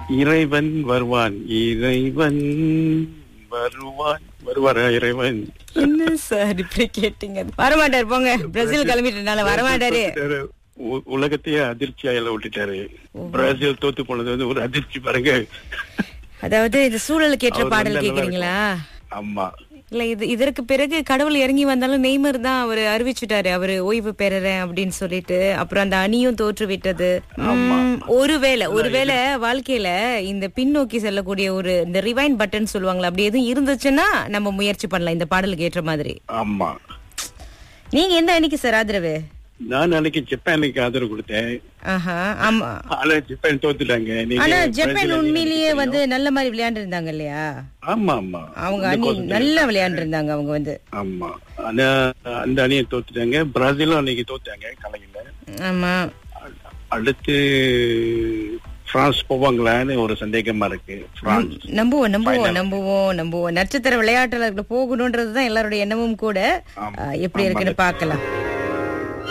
இறைவன் வருவான் இறைவன் வருவான் வருவாரா இறைவன் என்ன சார் இப்படி கேட்டீங்க வரமாட்டாரு போங்க பிரேசில் கிளம்பிட்டனால வரமாட்டாரு உ- உலகத்தையே அதிர்ச்சியாயில விட்டுட்டாரு பிரேசில் தோத்து போனது வந்து ஒரு அதிர்ச்சி பாருங்க அதாவது இந்த சூழலுக்கு ஏற்ற அவர் பாடல் வந்தா நல்லா கேக்குறீங்களா ஆமா இல்ல இது இதற்கு பிறகு கடவுள் இறங்கி வந்தாலும் நெய்மர் தான் அவர் அறிவிச்சுட்டாரு அவரு ஓய்வு பெறறேன் அப்படின்னு சொல்லிட்டு அப்புறம் அந்த அணியும் தோற்று விட்டது உம், ஒருவேளை ஒருவேளை வாழ்க்கையில இந்த பின்னோக்கி செல்லக்கூடிய ஒரு இந்த ரிவைன் பட்டன் சொல்லுவாங்களா அப்படி எதுவும் இருந்துச்சுன்னா நம்ம முயற்சி பண்ணலாம் இந்த பாடலுக்கு ஏற்ற மாதிரி ஆமா நீங்க எந்த அணிக்கு சார் ஆதரவு நான் அன்னைக்கு ஜப்பானுக்கு ஆதரவு கொடுத்தேன் ஆஹா ஆமா ஆனா ஜப்பான் தோத்துட்டாங்க நீங்க ஆனா பிரேசில் ஜப்பான் அணி உண்மையிலேயே எனக்கு வந்து நல்ல மாதிரி விளையாண்டு இருந்தாங்க இல்லையா தெரியும். ஆமா ஆமா அவங்க இந்த அணி கோசம் நல்லா விளையாண்டு இருந்தாங்க அவங்க வந்து ஆமா ஆனா அந்த அணியை தோத்துட்டாங்க பிரேசிலும் அன்னைக்கு தோத்தாங்க கலையில ஆமா அடுத்து பிரான்ஸ் போவாங்களான்னு ஒரு சந்தேகமா இருக்கு பிரான்ஸ் நம்புவோம் நம்புவோம் நம்புவோம் நம்புவோம் நட்சத்திர விளையாட்டுல போகணும்ன்றதுதான் எல்லாருடைய எண்ணமும் கூட ஆமா. அஹ், எப்படி இருக்குன்னு பார்க்கலாம்